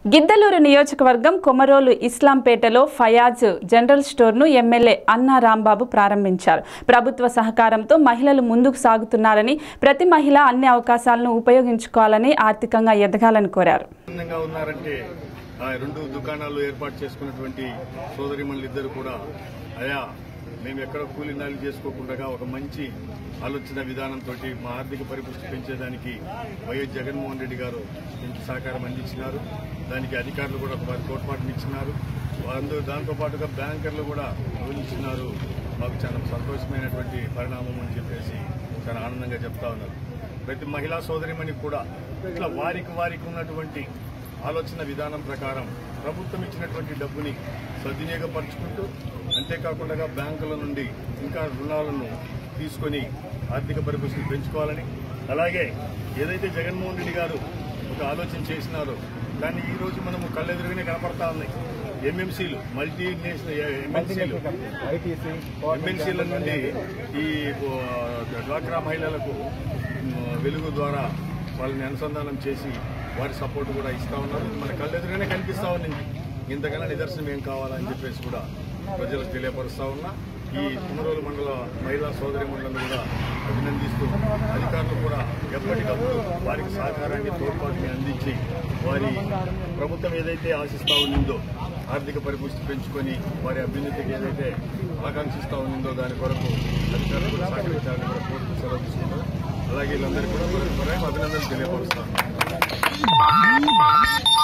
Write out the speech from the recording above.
గిద్దలూరు నియోజకవర్గం కొమరోలు ఇస్లాంపేటలో ఫయాజ్ జనరల్ స్టోర్ను ఎమ్మెల్యే అన్నా రాంబాబు ప్రారంభించారు ప్రభుత్వ సహకారంతో మహిళలు ముందుకు సాగుతున్నారని ప్రతి మహిళ అన్ని అవకాశాలను ఉపయోగించుకోవాలని ఆర్థికంగా ఎదగాలని కోరారు ఆనందంగా ఉన్నారంటే ఆ రెండు దుకాణాలు ఏర్పాటు చేసుకున్నటువంటి సోదరిమణులు ఇద్దరు కూడా అయా మేము ఎక్కడ కూలి నాలి చేసుకోకుండా ఒక మంచి ఆలోచన విధానంతో మా ఆర్థిక పరిపుష్టి పెంచేదానికి వైఎస్ జగన్మోహన్ రెడ్డి గారు ఇంత సహకారం అందించినారు దానికి అధికారులు కూడా వారి తోడ్పాటునిచ్చినారు అందు దాంతో పాటుగా బ్యాంకర్లు కూడా ఇచ్చినారు మాకు చాలా సంతోషమైనటువంటి పరిణామం అని చెప్పేసి చాలా ఆనందంగా చెప్తా ఉన్నారు ప్రతి మహిళా సోదరిమణి కూడా ఇట్లా వారికి వారికి ఉన్నటువంటి ఆలోచన విధానం ప్రకారం ప్రభుత్వం ఇచ్చినటువంటి డబ్బుని సద్వినియోగపరుచుకుంటూ అంతేకాకుండా బ్యాంకుల నుండి ఇంకా రుణాలను తీసుకొని ఆర్థిక పరిస్థితిని పెంచుకోవాలని అలాగే ఏదైతే జగన్మోహన్ రెడ్డి గారు ఒక ఆలోచన చేసినారో దాన్ని ఈ రోజు మనము కళ్ళెదురుగానే కనపడతా ఉన్నాయి ఎంఎంసీలు మల్టీ నేషనల్ ఎంఎంసీలు ఎమ్మెల్సీల నుండి ఈ ఆ, డ్వాక్రా మహిళలకు ఉమ్, వెలుగు ద్వారా వాళ్ళని అనుసంధానం చేసి వారి సపోర్ట్ కూడా ఇస్తా ఉన్నారు మన కళ్ళెదురుగానే కనిపిస్తా ఉంది ఇంతకన్నా నిదర్శనం ఏం కావాలని చెప్పేసి కూడా ప్రజలకు తెలియపరుస్తా ఉన్నా ఈ కుమరోలు మండల మహిళా సోదరి మండలం కూడా అభినందిస్తూ అధికారులు కూడా ఎప్పటికప్పుడు వారికి సహకారాన్ని తోడ్పాటుని అందించి వారి ప్రభుత్వం ఏదైతే ఆశిస్తా ఉండిందో ఆర్థిక పరిపుష్టి పెంచుకొని వారి అభ్యున్నతికి ఏదైతే ఆకాంక్షిస్తా ఉండిందో దాని కొరకు అధికారులు కూడా సహకరించాలని కూడా కోరుతూ సెలవు తీసుకుంటారు అలాగే వీళ్ళందరికీ కూడా మరొక అభినందనలు తెలియపరుస్తాను